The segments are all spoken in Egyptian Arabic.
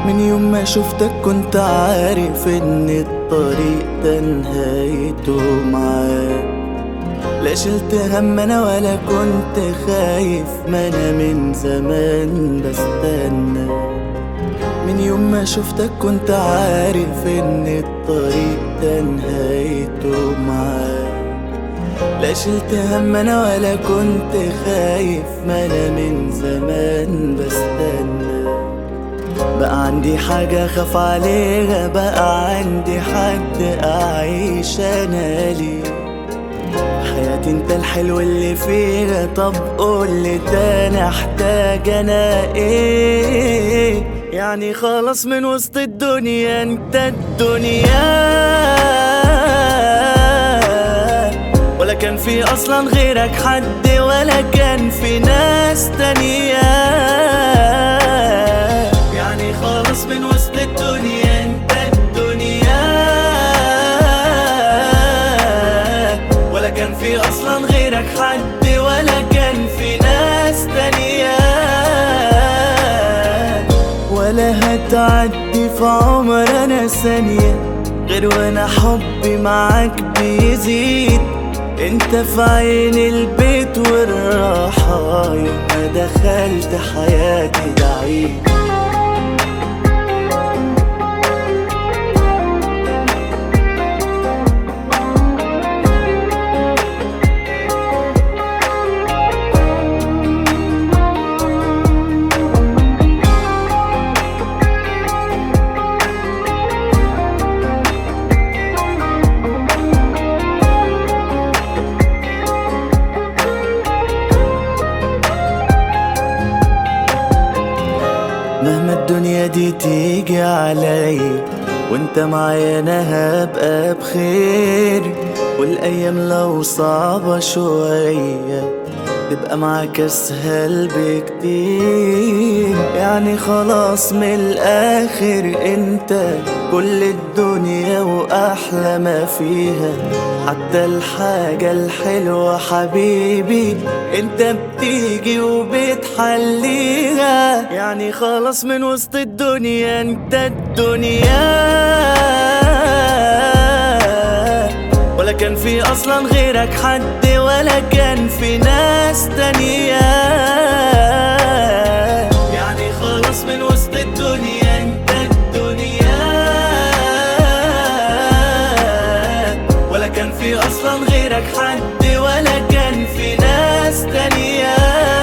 من يوم ما شفتك كنت عارف ان الطريق ده نهايته معاك لا شلت هم انا ولا كنت خايف ما انا من زمان بستنى من يوم ما شفتك كنت عارف ان الطريق ده نهايته معاك لا شلت هم انا ولا كنت خايف ما انا من زمان بستنى بقى عندي حاجة خاف عليها بقى عندي حد أعيش أنا ليه حياتي انت الحلو اللي فيها طب قولي تاني احتاج انا ايه يعني خلاص من وسط الدنيا انت الدنيا ولا كان في اصلا غيرك حد ولا كان في ناس تانية يعني خلاص من وسط الدنيا انت الدنيا ولا كان في اصلا غيرك حد ولا كان في ناس تانية ولا هتعدي في عمر انا ثانية غير وانا حبي معاك بيزيد انت في عين البيت والراحة يوم ما دخلت حياتي ده عيد مهما الدنيا دي تيجي علي وانت معايا انا هبقى بخير والايام لو صعبة شوية تبقى معاك اسهل بكتير يعني خلاص من الاخر انت كل الدنيا واحلى ما فيها حتى الحاجة الحلوة حبيبي انت بتيجي وبتحليها يعني خلاص من وسط الدنيا انت الدنيا ولا كان في اصلا غيرك حد ولا كان في ناس تانية يعني خلاص من وسط الدنيا انت الدنيا ولا كان في اصلا غيرك حد ولا كان في ناس تانية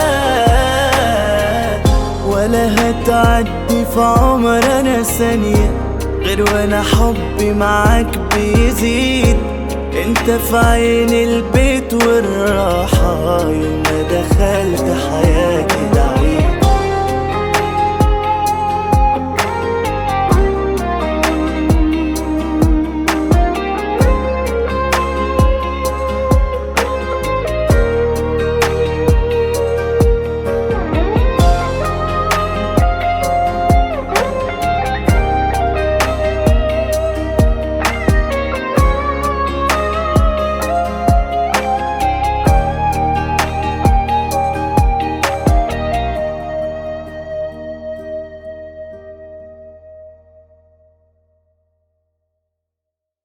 ولا هتعدي في عمر انا ثانية غير وانا حبي معاك بيزيد انت في عين البيت والراحة يوم ما دخلت حياتي